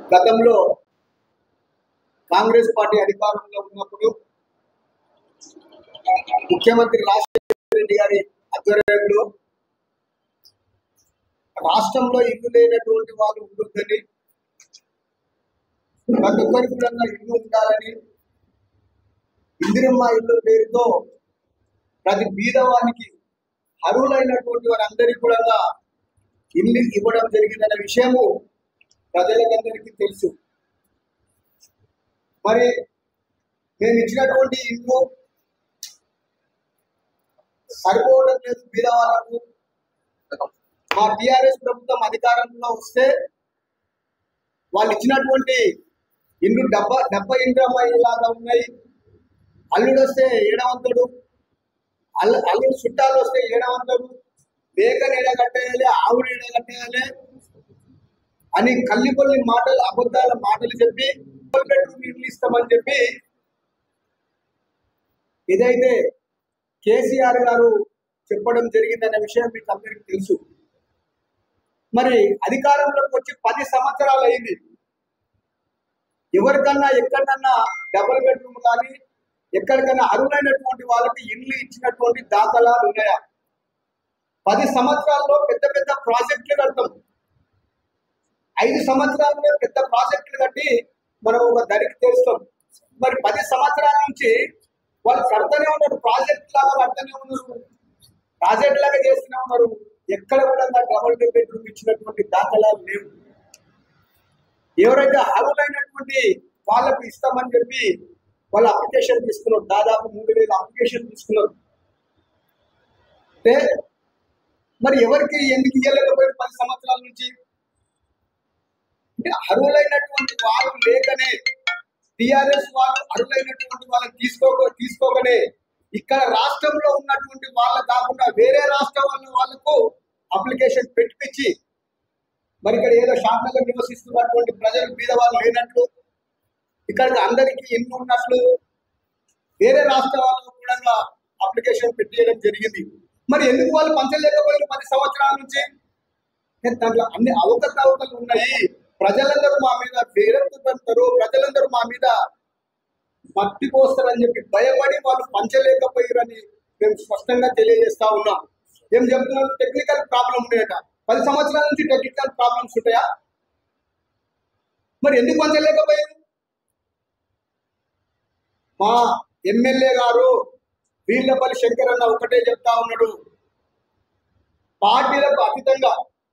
గతంలో కాంగ్రెస్ పార్టీ అధికారంలో ఉన్నప్పుడు ముఖ్యమంత్రి రాజశేఖర రెడ్డి గారి ఆధ్వర్యంలో రాష్ట్రంలో ఇల్లు లేనటువంటి వాళ్ళు ఉండొద్దని ప్రతి ఒక్కరికి కూడా ఇల్లు ఉండాలని ఇందిరమ్మ ఇల్లు పేరుతో ప్రతి బీదవానికి అర్హులైనటువంటి వారందరికీ కూడా ఇల్లు ఇవ్వడం జరిగిందనే విషయము ప్రజలకందరికీ తెలుసు మరి మేము ఇచ్చినటువంటి ఇల్లు సరిపోవడం లేదు బీద వాళ్ళకు మా టిఆర్ఎస్ ప్రభుత్వం అధికారంలో వస్తే వాళ్ళు ఇచ్చినటువంటి ఇండ్లు డబ్బా డబ్బా ఇండ్రమ్మ ఇలాగా ఉన్నాయి అల్లుడు వస్తే ఏడవంతుడు అల్లు అల్లుడు చుట్టాలు వస్తే ఏడవంతుడు మేకని ఎడగట్టేయాలి ఆవుని ఎడగట్టేయాలి అని కల్లిపల్లి మాటలు అబద్ధాల మాటలు చెప్పి బెడ్రూమ్ ఇల్లు ఇస్తామని చెప్పి ఇదైతే కేసీఆర్ గారు చెప్పడం జరిగిందనే విషయం మీకు అందరికీ తెలుసు మరి అధికారంలోకి వచ్చి పది సంవత్సరాలు అయింది ఎవరికన్నా ఎక్కడన్నా డబుల్ బెడ్రూమ్ కానీ ఎక్కడికన్నా అరువులైనటువంటి వాళ్ళకి ఇండ్లు ఇచ్చినటువంటి దాఖలాలు ఉన్నాయా పది సంవత్సరాల్లో పెద్ద పెద్ద ప్రాజెక్టులు కడతాం ఐదు సంవత్సరాల్లో పెద్ద ప్రాజెక్టులు కట్టి మనం ఒక దరికి తెస్తాం మరి పది సంవత్సరాల నుంచి వాళ్ళు కడతానే ఉన్నారు ప్రాజెక్ట్ లాగా కడతానే ఉన్నారు ప్రాజెక్ట్ లాగా చేస్తూనే ఉన్నారు ఎక్కడ కూడా డబుల్ బెడ్రూమ్ ఇచ్చినటువంటి దాఖలాలు లేవు ఎవరైతే అర్హులైనటువంటి వాళ్ళకు ఇస్తామని చెప్పి వాళ్ళు అప్లికేషన్ తీసుకున్నారు దాదాపు మూడు వేల అప్లికేషన్ తీసుకున్నారు అంటే మరి ఎవరికి ఎందుకు ఇవ్వలేకపోయారు పది సంవత్సరాల నుంచి అంటే అర్హులైనటువంటి వాళ్ళు లేకనే టిఆర్ఎస్ వాళ్ళు అర్హులైనటువంటి వాళ్ళని తీసుకోక తీసుకోకనే ఇక్కడ రాష్ట్రంలో ఉన్నటువంటి వాళ్ళ కాకుండా వేరే రాష్ట్రం వాళ్ళ వాళ్ళకు అప్లికేషన్ పెట్టించి మరి ఇక్కడ ఏదో షాప్నగర్ నివసిస్తున్నటువంటి ప్రజలు మీద వాళ్ళు లేనట్లు ఇక్కడ అందరికీ ఎన్ని ఉన్నట్లు వేరే రాష్ట్ర వాళ్ళకు కూడా అప్లికేషన్ పెట్టేయడం జరిగింది మరి ఎందుకు వాళ్ళు పంచలేకపోయారు పది సంవత్సరాల నుంచి అంటే దాంట్లో అన్ని అవకతవకలు ఉన్నాయి ప్రజలందరూ మా మీద పేరెత్తుతారు ప్రజలందరూ మా మీద మట్టి పోస్తారని చెప్పి భయపడి వాళ్ళు పంచలేకపోయారని మేము స్పష్టంగా తెలియజేస్తా ఉన్నాం ఏం చెప్తున్నారు టెక్నికల్ ప్రాబ్లం ఉన్నాయట పది సంవత్సరాల నుంచి టెక్నికల్ ప్రాబ్లమ్స్ ఉంటాయా మరి ఎందుకు పంచలేకపోయారు మా ఎమ్మెల్యే గారు వీళ్ళపల్లి శంకర్ అన్న ఒకటే చెప్తా ఉన్నాడు పార్టీలకు అతీతంగా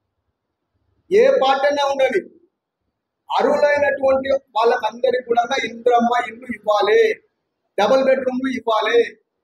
ఏ పార్టీ అయినా ఉండని అర్హులైనటువంటి వాళ్ళకందరికీ కూడా ఇంద్రమ్మ ఇల్లు ఇవ్వాలి డబుల్ బెడ్రూమ్లు ఇవ్వాలి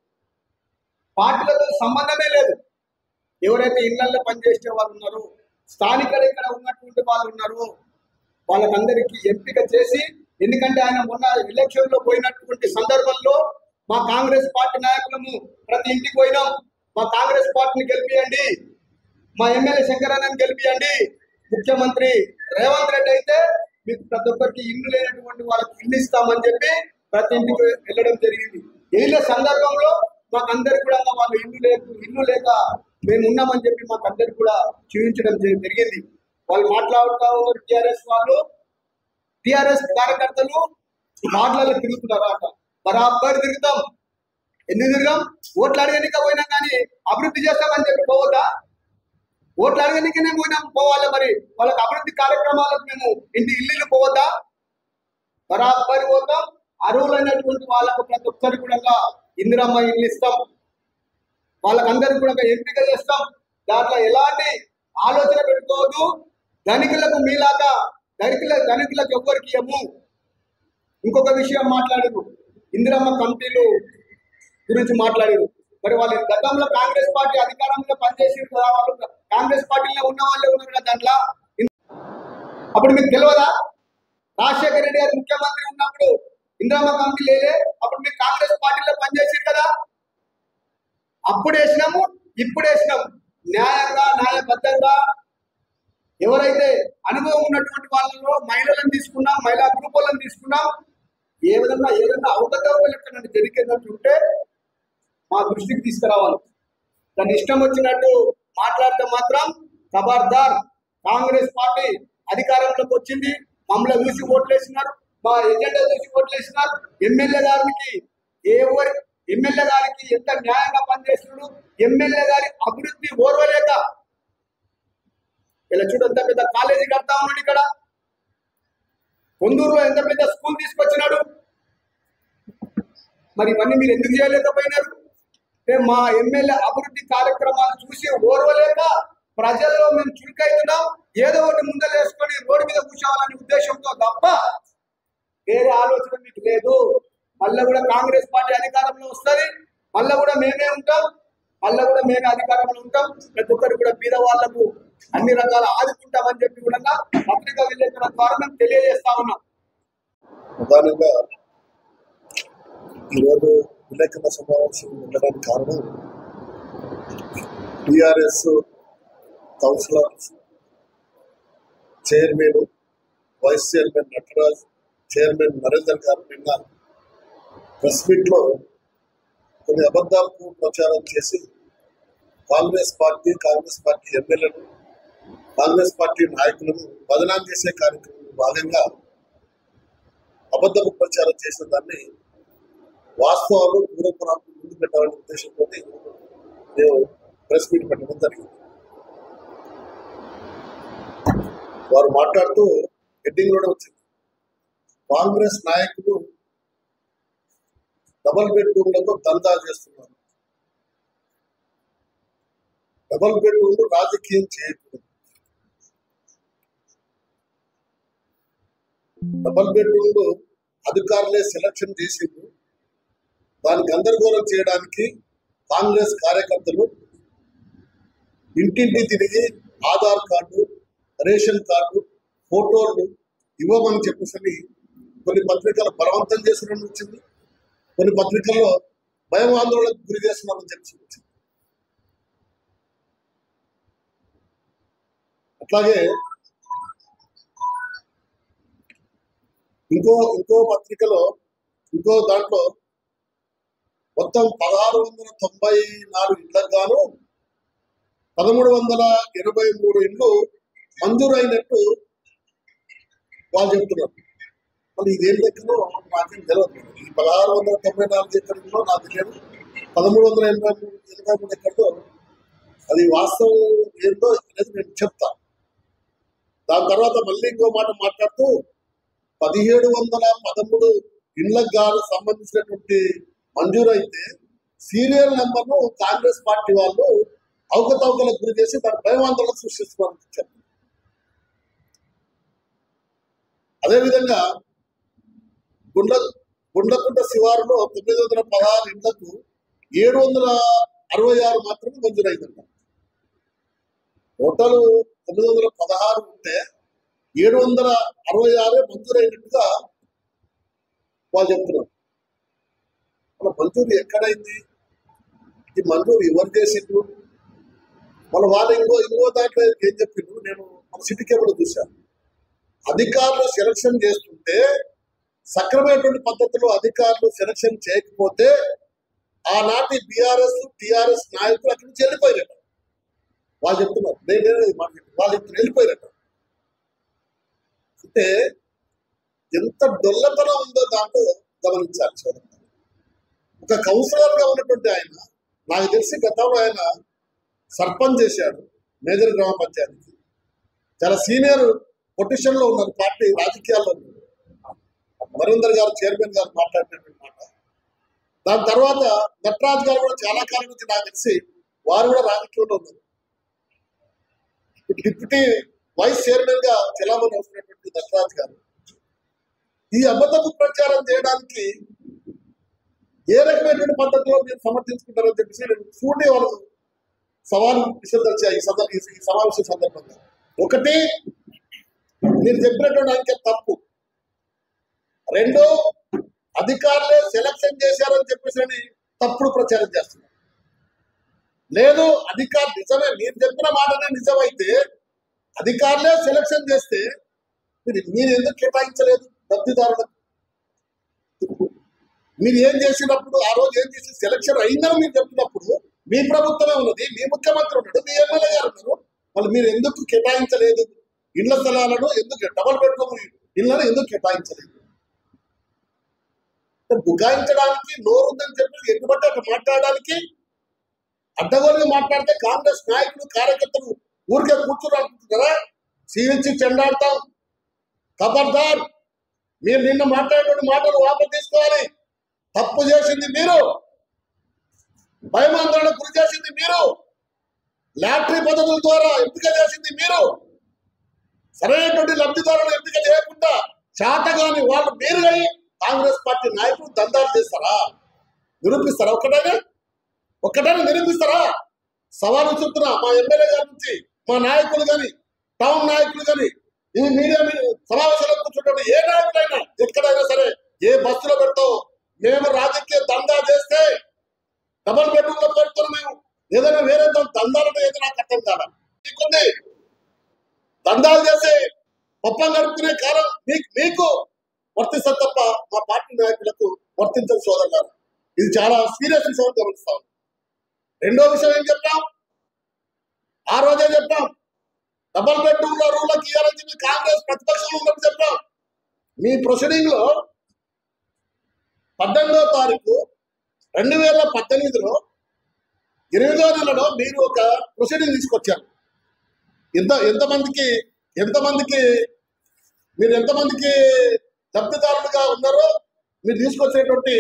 పార్టీలతో సంబంధమే లేదు ఎవరైతే ఇళ్లలో పనిచేసే వాళ్ళు ఉన్నారో స్థానికులు ఇక్కడ ఉన్నటువంటి వాళ్ళు ఉన్నారు వాళ్ళకందరికీ ఎంపిక చేసి ఎందుకంటే ఆయన మొన్న ఎలక్షన్ లో పోయినటువంటి సందర్భంలో మా కాంగ్రెస్ పార్టీ నాయకులము ప్రతి ఇంటికి పోయినాం మా కాంగ్రెస్ పార్టీని గెలిపియండి మా ఎమ్మెల్యే శంకరాన్ని గెలిపియండి ముఖ్యమంత్రి రేవంత్ రెడ్డి అయితే మీకు ప్రతి ఒక్కరికి ఇల్లు లేనటువంటి వాళ్ళకి ఇల్లు ఇస్తామని చెప్పి ప్రతి ఇంటికి వెళ్ళడం జరిగింది వెళ్ళిన సందర్భంలో మాకు అందరికి కూడా వాళ్ళు ఇల్లు లేక ఇల్లు లేక మేము ఉన్నామని చెప్పి మాకు అందరికి కూడా చూపించడం జరి- జరిగింది వాళ్ళు మాట్లాడుతూ ఉన్నారు టిఆర్ఎస్ వాళ్ళు టిఆర్ఎస్ కార్యకర్తలు మాటలలో తిరుగుతున్నారట బరాబర్ తిరుగుతాం ఎందుకు తిరిగాం ఓట్లు అడగనిక పోయినా కానీ అభివృద్ధి చేస్తామని చెప్పి పోవద్దా ఓట్లు అడగనికనే పోయినాం పోవాలి మరి వాళ్ళకి అభివృద్ధి కార్యక్రమాలకు మేము ఇంటి ఇల్లు పోవద్దా బరాబరి పోతాం అర్హులైనటువంటి వాళ్ళకు ప్రతి ఒక్కరికి కూడా ఇందిరమ్మ ఇల్లు ఇస్తాం వాళ్ళకందరికి కూడా ఎంపిక చేస్తాం దాంట్లో ఎలాంటి ఆలోచన పెట్టుకోవద్దు ధనికులకు మీలాగా ధనికుల ధనికులకు ఎవ్వరికి ఇవ్వము ఇంకొక విషయం మాట్లాడారు ఇందిరమ్మ కమిటీలు గురించి మాట్లాడారు మరి వాళ్ళు గతంలో కాంగ్రెస్ పార్టీ అధికారంలో పనిచేసారు కదా వాళ్ళు కాంగ్రెస్ పార్టీలో ఉన్న వాళ్ళే ఉన్నారు కదా దాంట్లో అప్పుడు మీకు తెలియదా రాజశేఖర రెడ్డి గారు ముఖ్యమంత్రి ఉన్నప్పుడు ఇందిరమ్మ కమిటీ లేదే అప్పుడు మీరు కాంగ్రెస్ పార్టీలో పనిచేసారు కదా అప్పుడు వేసినాము ఇప్పుడు వేసినాము న్యాయంగా న్యాయబద్ధంగా ఎవరైతే అనుభవం ఉన్నటువంటి వాళ్ళలో మహిళలను తీసుకున్నాం మహిళా గ్రూపులను తీసుకున్నాం ఏ విధంగా ఏదైనా అవకతవకలు ఎక్కడ జరిగేటట్టు ఉంటే మా దృష్టికి తీసుకురావాలి దాని ఇష్టం వచ్చినట్టు మాట్లాడితే మాత్రం ఖబర్దార్ కాంగ్రెస్ పార్టీ అధికారంలోకి వచ్చింది మమ్మల్ని చూసి ఓట్లు వేసినారు మా ఎజెండా చూసి ఓట్లు వేసినారు ఎమ్మెల్యే గారికి ఎవరి ఎమ్మెల్యే గారికి ఎంత న్యాయంగా పనిచేస్తున్నాడు ఎమ్మెల్యే గారి అభివృద్ధి ఓర్వలేక ఇలా చూడు ఎంత పెద్ద కాలేజీ కడతా ఉన్నాడు ఇక్కడ కొందూరులో ఎంత పెద్ద స్కూల్ తీసుకొచ్చినాడు మరి ఇవన్నీ మీరు ఎందుకు చేయలేకపోయినారు అంటే మా ఎమ్మెల్యే అభివృద్ధి కార్యక్రమాలు చూసి ఓర్వలేక ప్రజల్లో మేము చురుకైతున్నాం ఏదో ఒకటి ముందర వేసుకొని రోడ్డు మీద కూర్చోవాలనే ఉద్దేశంతో తప్ప వేరే ఆలోచన మీకు లేదు మళ్ళీ కూడా కాంగ్రెస్ పార్టీ అధికారంలో వస్తుంది మళ్ళీ కూడా మేమే ఉంటాం మళ్ళీ కూడా మేమే అధికారంలో ఉంటాం ప్రతి ఒక్కరు కూడా బీద వాళ్లకు అన్ని రకాల ఆదుకుంటామని చెప్పి కూడా పత్రికా విలేకరుల ద్వారా మేము తెలియజేస్తా ఉన్నాం ప్రధానంగా ఈరోజు విలేకరుల సమావేశం ఉండడానికి కారణం TRS councillors chairman vice chairman Nataraj chairman Narender గారు నిన్న ప్రెస్ మీట్లో కొన్ని అబద్ధాలకు ప్రచారం చేసి కాంగ్రెస్ పార్టీ కాంగ్రెస్ పార్టీ ఎమ్మెల్యేలు కాంగ్రెస్ పార్టీ నాయకులను బదనాం చేసే కార్యక్రమంలో భాగంగా అబద్ధపు ప్రచారం చేసిన దాన్ని వాస్తవాలు పూర్వపురాలు ముందు పెట్టాలనే ఉద్దేశంతో నేను ప్రెస్ మీట్ పెట్టడం జరిగింది వారు మాట్లాడుతూ హెడ్డింగ్ కూడా వచ్చింది కాంగ్రెస్ నాయకులు డబల్ బెడ్రూమ్లతో దందా చేస్తున్నారు డబల్ బెడ్రూమ్లు రాజకీయం చేయకూడదు డబల్ బెడ్రూమ్లు అధికారులే సెలక్షన్ చేసిండ్రు దాన్ని గందరగోళం చేయడానికి కాంగ్రెస్ కార్యకర్తలు ఇంటింటి తిరిగి ఆధార్ కార్డు రేషన్ కార్డు ఫోటోలు ఇవ్వమని చెప్పేసి కొన్ని పత్రికలు బలవంతం చేస్తున్నారని వచ్చింది కొన్ని పత్రికల్లో భయం ఆందోళనకు గురి చేస్తున్నారని చెప్పి వచ్చింది అట్లాగే ఇంకో ఇంకో పత్రికలో ఇంకో దాంట్లో మొత్తం పదహారు వందల తొంభై నాలుగు ఇళ్లకు గాను పదమూడు వందల ఇరవై మూడు ఇళ్ళు మంజూరైనట్టు వాళ్ళు చెప్తున్నారు మరి ఇదేం లెక్కనో నాకేం తెలియదు ఈ పదహారు వందల తొంభై నాలుగు ఎక్కడిలో నాకు తెలియదు పదమూడు వందల ఎనభై మూడు ఎనభై మూడు ఎక్కడిలో అది వాస్తవం ఏంటో అనేది నేను చెప్తా దాని తర్వాత మళ్ళీ ఇంకో మాట మాట్లాడుతూ పదిహేడు వందల పదమూడు ఇళ్లకు గాను సంబంధించినటువంటి మంజూరు అయితే సీరియల్ నెంబర్ను కాంగ్రెస్ పార్టీ వాళ్ళు అవకతవకలకు గురి చేసి దాని భయవాందోళన సృష్టిస్తున్నారని చెప్పారు అదేవిధంగా గుండ్ల గుండ్లకుంట శివారులో తొమ్మిది వందల పదహారు ఇళ్లకు ఏడు వందల అరవై ఆరు మాత్రమే మంజూరైందంట టోటల్ తొమ్మిది వందల పదహారు ఉంటే ఏడు వందల అరవై ఆరే మంజూరైనట్టుగా వాళ్ళు చెప్తున్నారు మన మంజూరు ఎక్కడైంది ఈ మంజూరు ఎవరు చేసిండ్రు మన వాళ్ళు ఇంకో ఇంకో దాంట్లో ఏం చెప్పిండ్రు నేను మన సిటీ కేబుల్ చూశాను అధికారులు సెలక్షన్ చేస్తుంటే సక్రమైనటువంటి పద్ధతిలో అధికారులు సెలక్షన్ చేయకపోతే ఆనాటి బీఆర్ఎస్ టిఆర్ఎస్ నాయకులు అక్కడి నుంచి వెళ్ళిపోయారట వాళ్ళు చెప్తున్నారు నేను నేను మాట చెప్పి వాళ్ళు ఇప్పుడు వెళ్ళిపోయారట అంటే ఎంత డొల్లతనం ఉందో దాంట్లో గమనించాలి చూడండి ఒక కౌన్సిలర్ గా ఉన్నటువంటి ఆయన నాకు తెలిసి గతంలో ఆయన సర్పంచ్ చేశాడు మేజర్ గ్రామ పంచాయతీకి చాలా సీనియర్ పొజిషన్ లో ఉన్నారు పార్టీ రాజకీయాల్లో ఉన్నారు నరేందర్ గారు చైర్మన్ గారు మాట్లాడినటువంటి మాట దాని తర్వాత నటరాజ్ గారు కూడా చాలా కాలం నుంచి నాకు తెలిసి వారు కూడా రాజకీయంలో ఉన్నారు డిప్యూటీ వైస్ చైర్మన్ గా చెలామణి అవుతున్నటువంటి నటరాజ్ గారు ఈ అబద్ధపు ప్రచారం చేయడానికి ఏ రకమైనటువంటి పద్ధతిలో మీరు సమర్థించుకుంటారని చెప్పేసి నేను చూడే వాళ్ళు సవాలు విసర్జించా ఈ సందర్భ ఈ సమావేశం సందర్భంగా ఒకటి మీరు చెప్పినటువంటి అంకె తప్పు రెండు అధికారులే సెలక్షన్ చేశారని చెప్పేసి అని తప్పుడు ప్రచారం చేస్తున్నారు లేదు అధికారులు నిజమే మీరు చెప్పిన మాటనే నిజమైతే అధికారులే సెలక్షన్ చేస్తే మీరు మీరు ఎందుకు కేటాయించలేదు లబ్ధిదారులకు మీరు ఏం చేసినప్పుడు ఆ రోజు ఏం చేసి సెలక్షన్ అయిందని మీరు చెప్పినప్పుడు మీ ప్రభుత్వమే ఉన్నది మీ ముఖ్యమంత్రి ఉన్నాడు మీ ఎమ్మెల్యే గారు ఉన్నారు వాళ్ళు మీరు ఎందుకు కేటాయించలేదు ఇళ్ల స్థలాలను ఎందుకు డబల్ బెడ్రూమ్ ఇళ్ళను ఎందుకు కేటాయించలేదు బుగాయించడానికి నోరుందని చెప్పి ఎటువంటి అట్లా మాట్లాడడానికి అడ్డగోలుగా మాట్లాడితే కాంగ్రెస్ నాయకులు కార్యకర్తలు ఊరికే కూర్చుని అనుకుంటున్నారా సీఎంసీ చెండాడతాం ఖబర్దార్ మీరు నిన్న మాట్లాడేటువంటి మాటలు వాపసు తీసుకోవాలి తప్పు చేసింది మీరు భయమాందోళనకు గురి చేసింది మీరు లాటరీ పద్ధతుల ద్వారా ఎంపిక చేసింది మీరు సరైనటువంటి లబ్ధిదారులను ఎంపిక చేయకుండా చాతగాని వాళ్ళు మీరు అయి కాంగ్రెస్ పార్టీ నాయకులు దందాలు చేస్తారా నిరూపిస్తారా ఒక్కటైనా ఒక్కటైనా నిరూపిస్తారా సవాలు చెప్తున్నా మా ఎమ్మెల్యే గారి నుంచి మా నాయకులు కానీ టౌన్ నాయకులు కానీ ఈ మీడియా మీ- సమావేశంలో కూర్చుంటే ఏ నాయకులైనా ఎక్కడైనా సరే ఏ బస్సులో పెడతావు మేము రాజకీయ దందా చేస్తే డబల్ బెడ్రూమ్ లో పెడుతున్నాం మేము ఏదైనా వేరే ద- దందాలు ఏదో నాకు అర్థం కాదా మీకుంది దందాలు చేసి పప్పం గడుపుకునే కాలం మీకు మీకు వర్తిస్తుంది తప్ప మా పార్టీ నాయకులకు వర్తించని సోదరు గారు ఇది చాలా సీరియస్ విషయం గమనిస్తాం రెండో విషయం ఏం చెప్పాం ఆ రోజే చెప్పాం డబల్ బెడ్రూమ్ లో రూలకి ఇవ్వాలని చెప్పి కాంగ్రెస్ ప్రతిపక్షంలో ఉన్నట్టు చెప్పాం మీ ప్రొసీడింగ్ లో పద్దెనిమిదో తారీఖు రెండు వేల పద్దెనిమిదిలో ఎనిమిదో నెలలో మీరు ఒక ప్రొసీడింగ్ తీసుకొచ్చారు ఎంత ఎంతమందికి ఎంతమందికి మీరు ఎంతమందికి లబ్ధిదారులుగా ఉన్నారో మీరు తీసుకొచ్చేటువంటి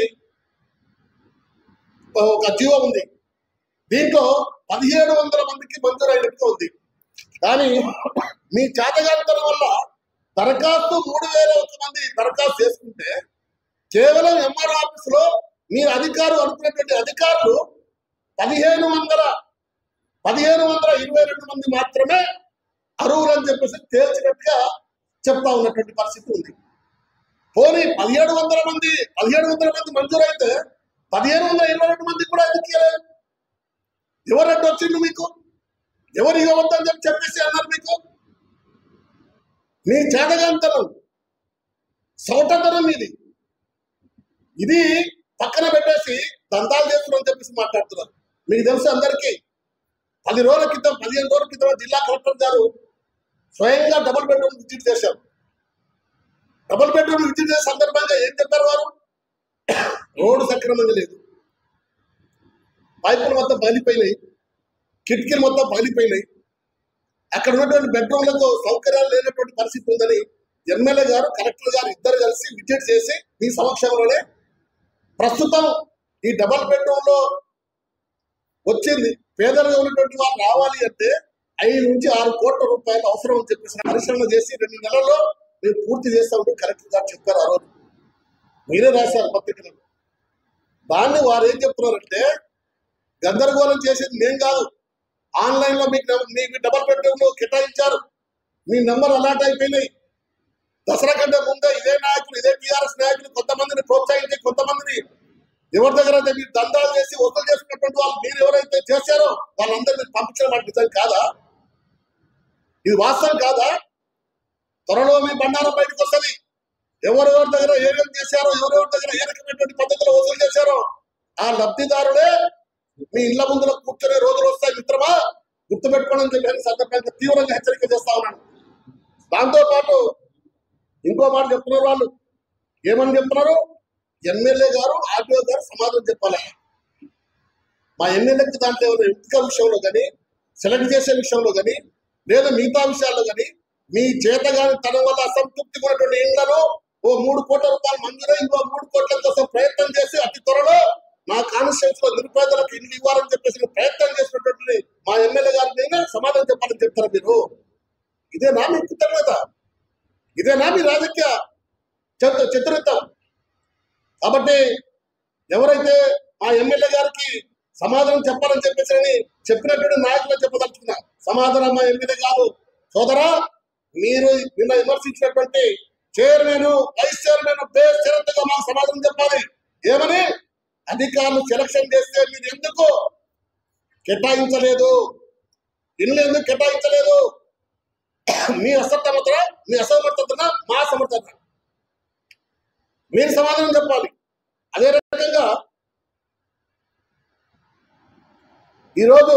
ఒక జీవో ఉంది దీంట్లో పదిహేడు వందల మందికి మంజూరైనట్టుగా ఉంది కానీ మీ చేతగానితనం వల్ల దరఖాస్తు మూడు వేల ఒక మంది దరఖాస్తు చేసుకుంటే కేవలం ఎంఆర్ ఆఫీస్ లో మీరు అధికారులు అనుకున్నటువంటి అధికారులు పదిహేను వందల పదిహేను వందల ఇరవై రెండు మంది మాత్రమే అర్హులు అని చెప్పేసి తేల్చినట్టుగా చెప్తా ఉన్నటువంటి పరిస్థితి ఉంది పోనీ పదిహేడు వందల మంది పదిహేడు వందల మంది మంజూరైతే పదిహేను వందల ఇరవై రెండు మంది కూడా ఎందుకు ఇవ్వలేదు ఎవరంటే వచ్చింది మీకు ఎవరు ఇవ్వవద్దని చెప్పి చెప్పేసి అన్నారు మీకు మీ చేతగాంతనం సౌటతనం ఇది ఇది పక్కన పెట్టేసి దందాలు చేస్తున్నారని చెప్పేసి మాట్లాడుతున్నారు మీకు తెలుసు అందరికీ పది రోజుల క్రితం పదిహేను రోజుల క్రితం జిల్లా కలెక్టర్ గారు స్వయంగా డబుల్ బెడ్రూమ్ విజిట్ చేశారు డబుల్ బెడ్రూమ్ విజిట్ చేసే సందర్భంగా ఏం చెప్పారు వారు రోడ్డు సక్రమంగా లేదు పైపులు మొత్తం బలిపోయినాయి కిటికీలు మొత్తం బలిపోయినాయి అక్కడ ఉన్నటువంటి బెడ్రూమ్లకు సౌకర్యాలు లేనటువంటి పరిస్థితి ఉందని ఎమ్మెల్యే గారు కలెక్టర్ గారు ఇద్దరు కలిసి విజిట్ చేసి మీ సమక్షంలోనే ప్రస్తుతం ఈ డబల్ బెడ్రూమ్ లో వచ్చింది పేదలుగా ఉన్నటువంటి వారు రావాలి అంటే ఐదు నుంచి ఆరు కోట్ల రూపాయలు అవసరం అని చెప్పేసి పరిశ్రమ చేసి రెండు నెలల్లో మేము పూర్తి చేస్తామని కలెక్టర్ గారు చెప్పారు ఆ రోజు మీరే రాశారు పత్రికలు దాన్ని వారు ఏం చెప్తున్నారంటే గందరగోళం చేసేది మేం కాదు ఆన్లైన్ లో మీకు నమ్- మీకు డబల్ బెడ్రూమ్ లో కేటాయించారు మీ నంబర్ అలాట్ అయిపోయినాయి దసరా కంటే ముందే ఇదే నాయకులు ఇదే టీఆర్ఎస్ నాయకులు కొంతమందిని ప్రోత్సహించి కొంతమందిని ఎవరి దగ్గర అయితే మీరు దందాలు చేసి వసూలు చేసుకున్నటువంటి వాళ్ళు మీరు ఎవరైతే చేశారో వాళ్ళందరినీ పంపించడం మాట నిజం కాదా ఇది వాస్తవం కాదా త్వరలో మీ బండారం బయటకు వస్తుంది ఎవరెవరి దగ్గర ఏమేమి చేశారో ఎవరెవరి దగ్గర ఏ రకమైనటువంటి పద్ధతిలో వసూలు చేశారో ఆ లబ్ధిదారులే మీ ఇళ్ల ముందులో కూర్చొనే రోజులు వస్తాయి మిత్రమా గుర్తుపెట్టుకోండి అని చెప్పి సందర్భంగా తీవ్రంగా హెచ్చరిక చేస్తా ఉన్నాను దాంతో పాటు ఇంకో మాట చెప్తున్నారు వాళ్ళు ఏమని చెప్తున్నారు ఎమ్మెల్యే గారు ఆర్డీఓ గారు సమాధానం చెప్పాలి మా ఎమ్మెల్యేకి దాంట్లో ఏమైనా ఎంపిక విషయంలో కానీ సెలెక్ట్ చేసే విషయంలో కానీ లేదా మిగతా విషయాల్లో కానీ మీ చేతగాని తనం వల్ల అసంతృప్తి ఉన్నటువంటి ఇళ్లను ఓ మూడు కోట్ల రూపాయలు మంజూరై ఇంకో మూడు కోట్ల కోసం ప్రయత్నం చేసి అతి త్వరలో నా కాన్స్టిట్యూన్స్ లో నిరుపేదలకు ఇల్లు ఇవ్వాలని చెప్పేసి మీరు ప్రయత్నం చేసినటువంటి మా ఎమ్మెల్యే గారి మీద సమాధానం చెప్పాలని చెప్తారు మీరు ఇదేనా మీ కృతజ్ఞత ఇదేనా మీ రాజకీయ చతు- చతురత్వం కాబట్టి ఎవరైతే ఆ ఎమ్మెల్యే గారికి సమాధానం చెప్పాలని చెప్పేసి అని చెప్పినటువంటి నాయకులు చెప్పదలుచుకున్నా సమాధానం మా ఎమ్మెల్యే గారు సోదరా మీరు నిన్న విమర్శించినటువంటి చైర్మన్ వైస్ చైర్మన్ బేస్ చరిత్రగా మాకు సమాధానం చెప్పాలి ఏమని అధికారులు సెలక్షన్ చేస్తే మీరు ఎందుకు కేటాయించలేదు ఇల్లు ఎందుకు కేటాయించలేదు మీ అసమర్థత మీ అసమర్థతన మా సమర్థత మీరు సమాధానం చెప్పాలి అదే రకంగా ఈరోజు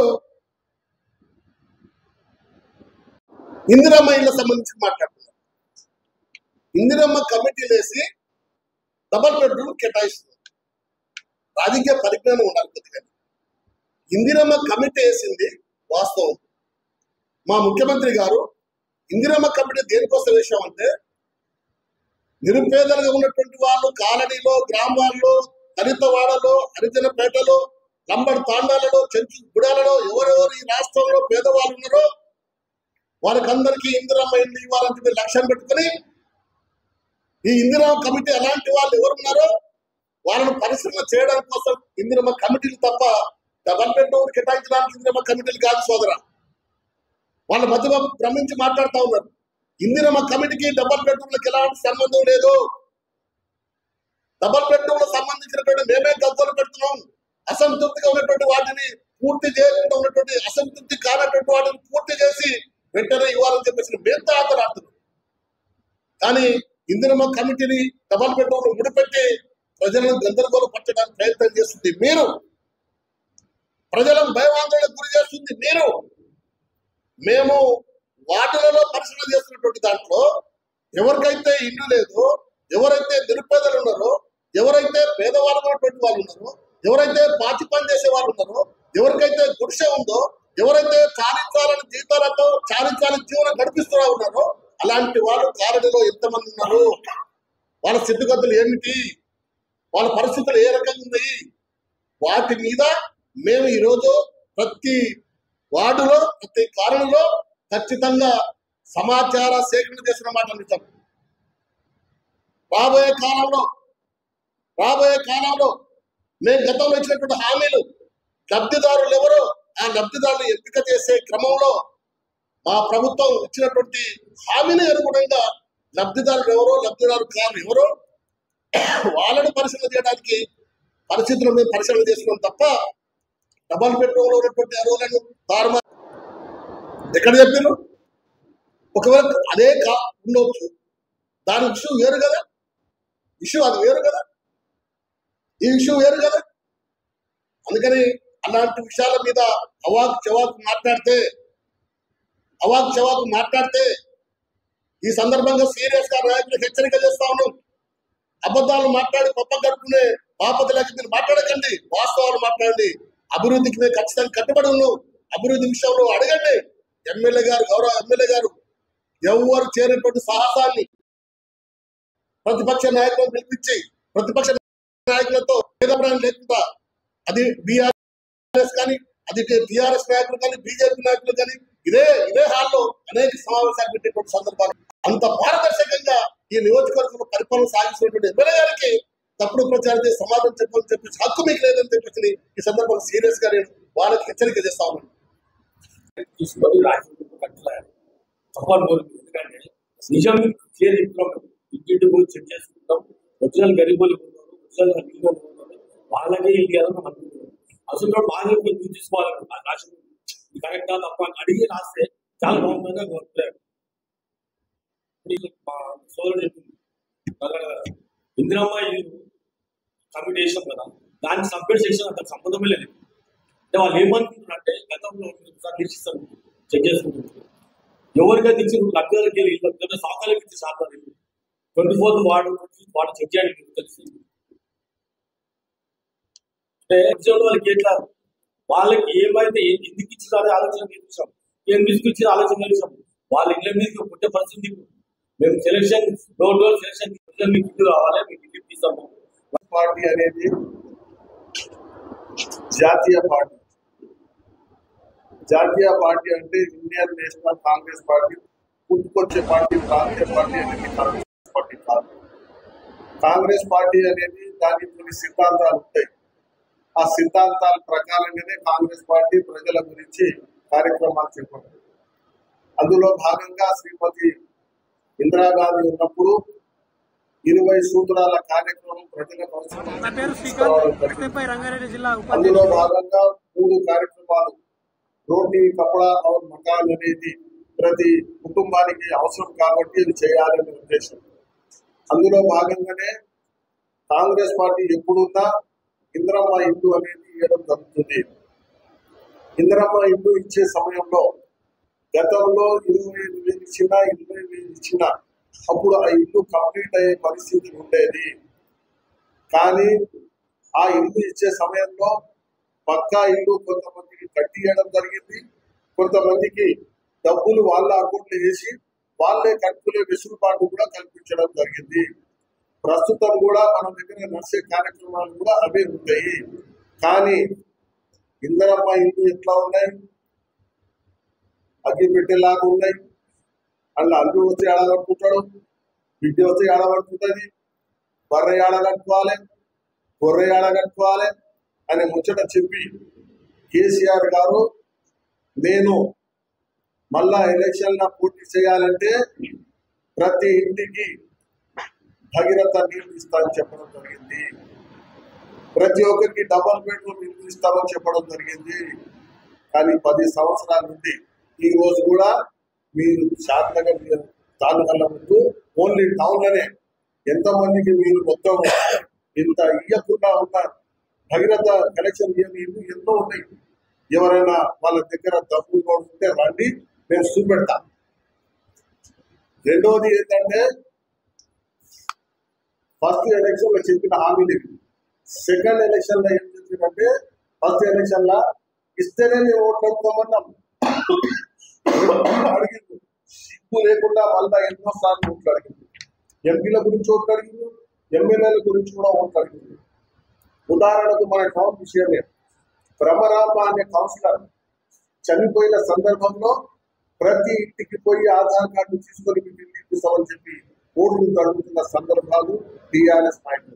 ఇందిరమ్మ ఇళ్ళ సంబంధించి మాట్లాడుతున్నారు ఇందిరమ్మ కమిటీలు వేసి డబల్ బెడ్రూమ్ కేటాయిస్తుంది రాజకీయ పరిజ్ఞానం ఉండాలి కొద్దిగా ఇందిరమ్మ కమిటీ వేసింది వాస్తవం మా ముఖ్యమంత్రి గారు ఇందిరమ్మ కమిటీ దేనికోసం వేసామంటే నిరుపేదలుగా ఉన్నటువంటి వాళ్ళు కాలనీలో గ్రామాల్లో దళితవాడలో హరిజనపేటలో లంబడి తాండాలలో చెంచు గుడాలలో ఎవరెవరు ఈ రాష్ట్రంలో పేదవాళ్ళు ఉన్నారో వాళ్ళకందరికీ ఇందిరమ్మ ఇల్లు ఇవ్వాలని చెప్పి లక్ష్యం పెట్టుకుని ఈ ఇందిరమ్మ కమిటీ అలాంటి వాళ్ళు ఎవరున్నారో వాళ్ళను పరిశ్రమ చేయడం కోసం ఇందిరమ్మ కమిటీలు తప్ప డబల్ బెడ్రూమ్ కేటాయించడానికి ఇందిరమ్మ కమిటీలు కాదు సోదర వాళ్ళ మధ్య భ్రమించి మాట్లాడుతూ ఉన్నారు ఇందిరమ్మ కమిటీకి డబల్ బెడ్రూమ్లకు ఎలాంటి సంబంధం లేదు డబల్ బెడ్రూమ్ సంబంధించినటువంటి మేమే గద్దలు పెడుతున్నాం అసంతృప్తిగా ఉన్నటువంటి వాటిని పూర్తి చేయకుండా ఉన్నటువంటి అసంతృప్తి కానటువంటి వాటిని పూర్తి చేసి వెంటనే ఇవ్వాలని చెప్పేసి మేము ఆటలాడుతున్నాం కానీ ఇందిరమ్మ కమిటీని డబల్ బెడ్రూమ్ ముడిపెట్టి ప్రజలను గందరగోళం పట్టడానికి ప్రయత్నం చేస్తుంది మీరు ప్రజలను భయవాందోళనకు గురి చేస్తుంది మీరు మేము వాటిలలో పరిశీలన చేస్తున్నటువంటి దాంట్లో ఎవరికైతే ఇల్లు లేదు ఎవరైతే నిరుపేదలు ఉన్నారో ఎవరైతే పేదవాళ్ళు ఉన్నటువంటి వాళ్ళు ఉన్నారో ఎవరైతే పాచి పని చేసే వాళ్ళు ఉన్నారో ఎవరికైతే గుడిసె ఉందో ఎవరైతే చాలించాలని జీతాలతో చాలించాలని జీవనం గడిపిస్తూ ఉన్నారో అలాంటి వాళ్ళు కారణిలో ఎంతమంది ఉన్నారు వాళ్ళ స్థితిగతులు ఏమిటి వాళ్ళ పరిస్థితులు ఏ రకంగా ఉన్నాయి వాటి మీద మేము ఈరోజు ప్రతి వార్డులో ప్రతి కాలనీలో ఖచ్చితంగా సమాచార సేకరణ చేసిన మాట నిజం రాబోయే కాలంలో రాబోయే కాలంలో మేము గతంలో ఇచ్చినటువంటి హామీలు లబ్ధిదారులు ఎవరో ఆ లబ్ధిదారులు ఎంపిక చేసే క్రమంలో మా ప్రభుత్వం ఇచ్చినటువంటి హామీని అనుగుణంగా లబ్ధిదారులు ఎవరో లబ్ధిదారు కారు ఎవరో వాళ్ళని పరిశీలన చేయడానికి పరిస్థితులు మేము పరిశీలన చేస్తున్నాం తప్ప డబల్ బెడ్రూమ్ లో ఉన్నటువంటి అరువులను తారుమా ఎక్కడ చెప్పారు ఒకవేళ అదే కా ఉండవచ్చు దాని ఇష్యూ వేరు కదా ఇష్యూ అది వేరు కదా ఈ ఇష్యూ వేరు కదా అందుకని అలాంటి విషయాల మీద అవాక్ చవాక్ మాట్లాడితే అవాక్ చవాక్ మాట్లాడితే ఈ సందర్భంగా సీరియస్ గా నాయకులకు హెచ్చరిక చేస్తా ఉన్నాం అబద్ధాలు మాట్లాడి గొప్ప కట్టుకునే బాపతులకి మీరు మాట్లాడకండి వాస్తవాలు మాట్లాడండి అభివృద్ధికి మేము ఖచ్చితంగా కట్టుబడి ఉన్నాం అభివృద్ధి విషయంలో అడగండి ఎమ్మెల్యే గారు గౌరవ ఎమ్మెల్యే గారు ఎవరు చేరినటువంటి సాహసాన్ని ప్రతిపక్ష నాయకులను పిలిపించి ప్రతిపక్ష నాయకులతో భేదప్రాయం లేకుండా అది బీఆర్ఎస్ కానీ అది టిఆర్ఎస్ నాయకులు కానీ బీజేపీ నాయకులు కానీ ఇదే ఇదే హాల్లో అనేక సమావేశాలు పెట్టేటువంటి సందర్భాలు అంత పారదర్శకంగా ఈ నియోజకవర్గంలో పరిపాలన సాగిస్తున్నటువంటి ఎమ్మెల్యే గారికి తప్పుడు ప్రచారం చేసి సమాధానం చెప్పని చెప్పేసి హక్కు మీకు లేదని చెప్పేసి ఈ సందర్భంలో సీరియస్ గా నేను వాళ్ళకి హెచ్చరిక చేస్తా ఉన్నాను తీసుకొని రాజకీయ కట్టలేదు సవాల్ కోరుతుంది ఎందుకంటే నిజం క్లియర్ చెప్తున్నాం ఇంటింటి గురించి చెక్ చేసుకుంటాం ఒరిజినల్ గరీబులు ఉన్నారు ఒరిజినల్ అన్నిలు ఉన్నారు వాళ్ళకే ఇది కదా మనం అనుకుంటున్నాం అసలు బాగా నువ్వు తీసుకోవాలి రాష్ట్రం ఇది కరెక్టా తప్ప అని అడిగి రాస్తే చాలా బాగుందని కోరుతారు ఇప్పుడు ఇది మా సోదరుడు చెప్పింది నల్లగొండ కదా. ఇందిరమ్మ ఇల్లు కమిటీ చేసాం కదా దానికి సపరేట్ సెక్షన్ అంత సంబంధమే లేదు అంటే వాళ్ళు ఏమనుకుంటున్నారు అంటే గతంలో ఒకసారి తీర్చిస్తారు చెక్ చేసుకుంటున్నారు ఎవరికైతే ఇచ్చి లబ్ధిదారులకి వెళ్ళి లేకపోతే సాకాలకి ఇచ్చి సాకాలు ట్వంటీ ఫోర్త్ వార్డు వాడు చెక్ చేయడానికి మీకు తెలిసింది అంటే ఉద్యోగులు వాళ్ళకి ఎట్లా వాళ్ళకి ఏమైతే ఏ- ఎందుకు ఇచ్చారో ఆలోచన చేసాం ఎందుకు ఇచ్చిన ఆలోచన చేసాం వాళ్ళ ఇళ్ళ మీద పుట్టే పరిస్థితి ఇప్పుడు. మేము సెలక్షన్ డోర్ డోర్ సెలక్షన్ మీకు ఇల్లు కావాలి మీకు ఇల్లు తీసాము పార్టీ అనేది జాతీయ పార్టీ జాతీయ పార్టీ అంటే ఇండియన్ నేషనల్ కాంగ్రెస్ పార్టీ పుట్టుకొచ్చే పార్టీ ప్రాంతీయ పార్టీ అనేది కాంగ్రెస్ పార్టీ కాదు కాంగ్రెస్ పార్టీ అనేది దానికి కొన్ని సిద్ధాంతాలు ఉంటాయి ఆ సిద్ధాంతాల ప్రకారంగానే కాంగ్రెస్ పార్టీ ప్రజల గురించి కార్యక్రమాలు చేపట్టింది అందులో భాగంగా శ్రీమతి ఇందిరాగాంధీ ఉన్నప్పుడు ఇరవై సూత్రాల కార్యక్రమం ప్రజలకు అవసరం నా పేరు శ్రీకాంత్ తీసుకోవడం జరిగింది. కృష్ణపై రంగారెడ్డి జిల్లా అందులో ఉపాధ్యక్షుడు భాగంగా మూడు కార్యక్రమాలు రోటీ కపడా और మకాన్ అనేది ప్రతి కుటుంబానికి అవసరం కాబట్టి ఇది చేయాలనే ఉద్దేశం అందులో భాగంగానే కాంగ్రెస్ పార్టీ ఎప్పుడున్నా ఇందిరమ్మ ఇల్లు అనేది ఇవ్వడం జరుగుతుంది ఇందిరమ్మ ఇల్లు ఇచ్చే సమయంలో గతంలో ఇరవై ఐదు వేలు ఇచ్చినా ఇరవై వేలు ఇచ్చినా అప్పుడు ఆ ఇల్లు కంప్లీట్ అయ్యే పరిస్థితి ఉండేది కానీ ఆ ఇల్లు ఇచ్చే సమయంలో పక్కా ఇల్లు కొంతమందికి కట్టియడం జరిగింది కొంతమందికి డబ్బులు వాళ్ళ అకౌంట్లు వేసి వాళ్ళే కట్టుకునే వెసులుబాటు కూడా కల్పించడం జరిగింది ప్రస్తుతం కూడా మన దగ్గర నడిచే కార్యక్రమాలు కూడా అవే ఉంటాయి కానీ ఇందరమ్మ ఇల్లు ఎట్లా ఉన్నాయి అగ్గి పెట్టేలాగా ఉన్నాయి అలా అల్లు వచ్చి ఆడగట్టుకుంటాడు బిడ్డ వచ్చి ఆడగట్టుకుంటుంది బర్రె ఆడగట్టుకోవాలి గొర్రె ఆడగట్టుకోవాలి అని ముచ్చట చెప్పి కేసీఆర్ గారు నేను మళ్ళా ఎలక్షన్ల పూర్తి చేయాలంటే ప్రతి ఇంటికి భగీరథ నీళ్లు ఇస్తామని చెప్పడం జరిగింది ప్రతి ఒక్కరికి డబల్ బెడ్రూమ్ ఇల్లు ఇస్తామని చెప్పడం జరిగింది కానీ పది సంవత్సరాల నుండి ఈ రోజు కూడా మీరు శాంతంగా మీరు తాలూకాల ముందు ఓన్లీ టౌన్లోనే ఎంతమందికి మీరు మొత్తం ఇంత ఇయ్యకుండా ఉన్న భగీరథ కలెక్షన్ ఇయ్యని ఇల్లు ఎన్నో ఉన్నాయి ఎవరైనా వాళ్ళ దగ్గర డబ్బులు కూడా ఉంటే రండి నేను చూపెడతా రెండోది ఏంటంటే ఫస్ట్ ఎలక్షన్ లో చెప్పిన హామీలు ఇవి. సెకండ్ ఎలక్షన్ లో ఏం చెప్పిందంటే ఫస్ట్ ఎలక్షన్ లో ఇస్తేనే మేము ఓట్లాడుకోమన్నాం అడిగింది సిగ్గు లేకుండా మళ్ళా ఎన్నో సార్లు ఓట్లు అడిగింది ఎంపీల గురించి ఓట్లు అడిగింది ఎమ్మెల్యేల గురించి కూడా ఓట్లు అడిగింది ఉదాహరణకు మన టౌన్ విషయమే భ్రమరాంబ అనే కౌన్సిలర్ చనిపోయిన సందర్భంలో ప్రతి ఇంటికి పోయి ఆధార్ కార్డు తీసుకొని మీకు ఇల్లు ఇప్పిస్తామని చెప్పి ఓట్లు అడుగుతున్న సందర్భాలు టిఆర్ఎస్ నాయకులు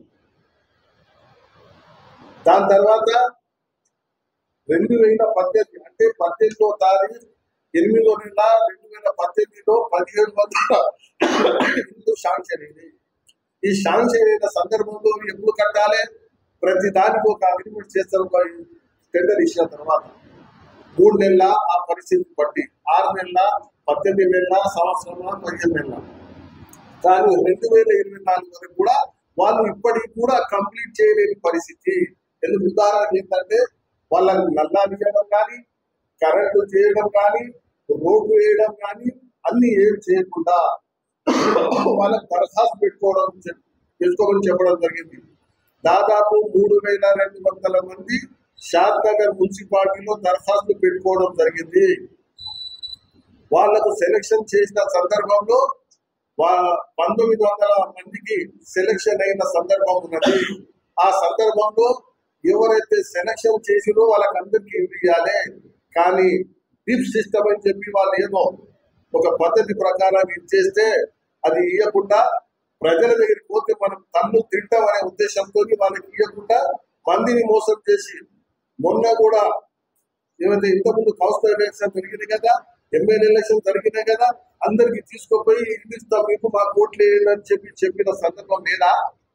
దాని తర్వాత రెండు వేల పద్దెనిమిది అంటే పద్దెనిమిదో తారీఖు ఎనిమిదో నెల రెండు వేల పద్దెనిమిదిలో పదిహేడు వందల ఇల్లు శాంక్షన్ అయింది ఈ శాంక్షన్ అయిన సందర్భంలో ఎప్పుడు కట్టాలి ప్రతి దానికి ఒక అగ్రిమెంట్ చేస్తారు ఒక టెండర్ ఇచ్చిన తర్వాత మూడు నెలల ఆ పరిస్థితి బట్టి ఆరు నెలల పద్దెనిమిది నెలల సంవత్సరం పదిహేను నెలల కానీ రెండు వేల ఇరవై నాలుగు వరకు కూడా వాళ్ళు ఇప్పటికి కూడా కంప్లీట్ చేయలేని పరిస్థితి ఎందుకు ఉదాహరణ ఏంటంటే వాళ్ళకి నల్లాలు చేయడం కానీ కరెంటు చేయడం కానీ రోడ్డు వేయడం కానీ అన్ని ఏం చేయకుండా వాళ్ళకి దరఖాస్తు పెట్టుకోవడం చెప్- పెట్టుకోమని చెప్పడం జరిగింది దాదాపు మూడు వేల రెండు వందల మంది షాద్ నగర్ మున్సిపాలిటీలో దరఖాస్తులు పెట్టుకోవడం జరిగింది వాళ్లకు సెలక్షన్ చేసిన సందర్భంలో వా- పంతొమ్మిది వందల మందికి సెలక్షన్ అయిన సందర్భం ఉన్నది ఆ సందర్భంలో ఎవరైతే సెలక్షన్ చేసిరో వాళ్ళకందరికీ ఇల్లు ఇవ్వాలి కానీ డిప్ సిస్టమ్ అని చెప్పి వాళ్ళు ఏదో ఒక పద్ధతి ప్రకారం ఇచ్చేస్తే అది ఇవ్వకుండా ప్రజల దగ్గరికి పోతే మనం తన్ను తింటాం అనే ఉద్దేశంతో వాళ్ళకి ఇవ్వకుండా మందిని మోసం చేసి మొన్న కూడా ఏమైతే ఇంతకుముందు కౌన్సిలర్ ఎలక్షన్ జరిగింది కదా ఎమ్మెల్యే ఎలక్షన్ జరిగినాయి కదా అందరికి తీసుకుపోయి ఇల్లు ఇస్తాం మీకు మా కోట్లు వేయండి అని చెప్పి చెప్పిన సందర్భం లేదా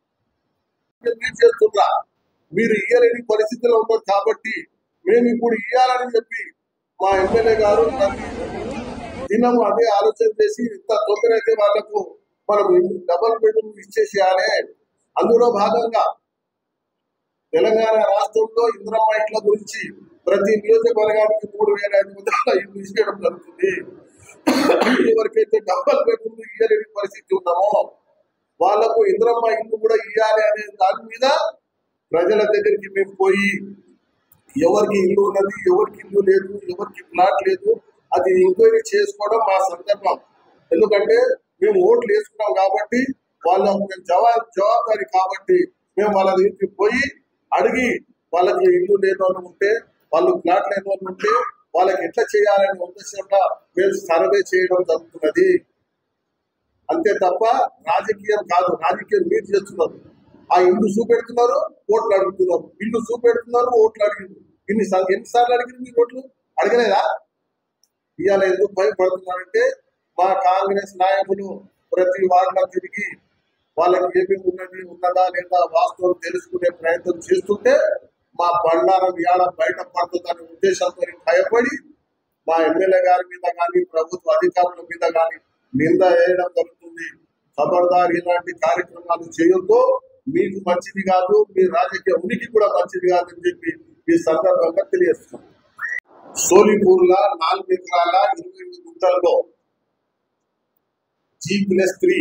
మీరు చేస్తుండ్రా మీరు ఇయ్యలేని పరిస్థితిలో ఉన్నారు కాబట్టి మేము ఇప్పుడు ఇయ్యాలని చెప్పి మా ఎమ్మెల్యే గారు దాన్ని దినం అదే ఆలోచన చేసి ఇంత తొందరైతే వాళ్ళకు మనం డబల్ బెడ్రూమ్ ఇచ్చేసేయాలి అందులో భాగంగా తెలంగాణ రాష్ట్రంలో ఇంద్రమ్మ ఇంట్ల గురించి ప్రతి నియోజకవర్గానికి మూడు వేల ఐదు వందల ఇల్లు ఇచ్చేయడం జరుగుతుంది ఎవరికైతే డబల్ బెడ్రూమ్ ఇయ్యలేని పరిస్థితి ఉన్నామో వాళ్లకు ఇంద్రమ్మ ఇల్లు కూడా ఇయ్యాలి అనే దాని మీద ప్రజల దగ్గరికి మేము పోయి ఎవరికి ఇల్లు ఉన్నది ఎవరికి ఇల్లు లేదు ఎవరికి ప్లాట్ లేదు అది ఎంక్వైరీ చేసుకోవడం మా సందర్భం ఎందుకంటే మేము ఓట్లు వేసుకున్నాం కాబట్టి వాళ్ళకు మేము జవాబు జవాబారి కాబట్టి మేము వాళ్ళ దగ్గరికి పోయి అడిగి వాళ్ళకి ఇల్లు లేని వాళ్ళు ఉంటే వాళ్ళు ప్లాట్ లేని వాళ్ళు ఉంటే వాళ్ళకి ఎట్లా చేయాలనే ఉద్దేశంగా మేము సర్వే చేయడం జరుగుతున్నది అంతే తప్ప రాజకీయం కాదు రాజకీయం మీరు చేస్తున్నారు ఆ ఇల్లు చూపెడుతున్నారు ఓట్లు అడుగుతున్నారు ఇల్లు చూపెడుతున్నారు ఓట్లు అడిగింది ఇన్ని ఎన్నిసార్లు అడిగింది మీరు ఓట్లు అడగలేదా ఇవాళ ఎందుకు భయపడుతున్నారంటే మా కాంగ్రెస్ నాయకులు ప్రతి వార్డులో తిరిగి వాళ్ళకి ఏమేమి ఉన్నది ఉన్నదా లేదా వాస్తవం తెలుసుకునే ప్రయత్నం చేస్తుంటే మా బండారం ఇవాళ బయట పడుతుందనే ఉద్దేశంతో భయపడి మా ఎమ్మెల్యే గారి మీద కానీ ప్రభుత్వ అధికారుల మీద కానీ నింద వేయడం జరుగుతుంది ఖబర్దార్ ఇలాంటి కార్యక్రమాలు చేయొద్దు మీకు మంచిది కాదు మీ రాజకీయ ఉనికి కూడా మంచిది కాదని చెప్పి ఈ సందర్భంగా తెలియజేస్తున్నాం సోలిపూర్ల నాలుగు ఎకరాల ఇరవై ఎనిమిది గుంటల్లో జీ ప్లస్ త్రీ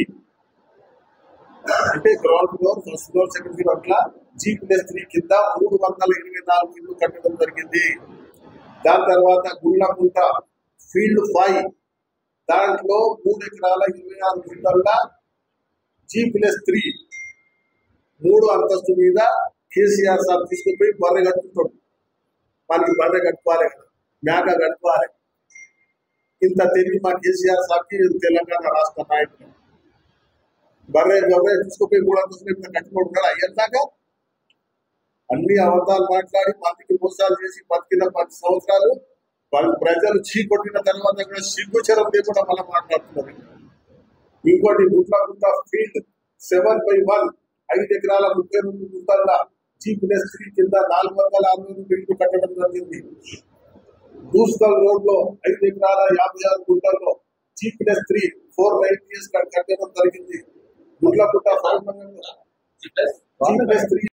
అంటే ground floor first floor second floor అట్లా జీ ప్లస్ త్రీ కింద మూడు వందల ఇరవై నాలుగు ఇల్లు కట్టడం జరిగింది దాని తర్వాత గుళ్ళకుంట ఫీల్డ్ ఫైవ్ దాంట్లో మూడు ఎకరాల ఇరవై ఆరు ఫీట్ల జీ ప్లస్ త్రీ మూడు అంతస్తు మీద కేసీఆర్ సార్ తీసుకుపోయి బర్రె కట్టుకుంటాడు మనకి బర్రె కట్టుకోవాలి కదా మేక కట్టుకోవాలి ఇంత తెలివి మా కేసీఆర్ సార్కి తెలంగాణ రాష్ట్ర నాయకులు బర్రె బర్రె తీసుకుపోయి మూడు అంతస్తులు ఇంత కట్టుకుంటున్నాడు అయ్యేదాకా అన్ని అబద్ధాలు మాట్లాడి మందికి మోసాలు చేసి బతికిన పది సంవత్సరాలు వాళ్ళు ప్రజలు చీ కొట్టిన తర్వాత కూడా సిగ్గుచరం లేకుండా మళ్ళీ మాట్లాడుతున్నారు ఇంకోటి గుట్ల ఫీల్డ్ సెవెన్ బై వన్ ఐదు ఎకరాల ముప్పై రెండు గుంటల జీ ప్లస్ త్రీ కింద నాలుగు వందల అరవై రెండు ఇల్లు కట్టడం జరిగింది దూస్కల్ రోడ్ లో ఐదు ఎకరాల యాభై ఆరు గుంటల్లో G plus three four nine years కట్టడం జరిగింది గుట్ల గుట్ట ఫైవ్ జీ ప్లస్ త్రీ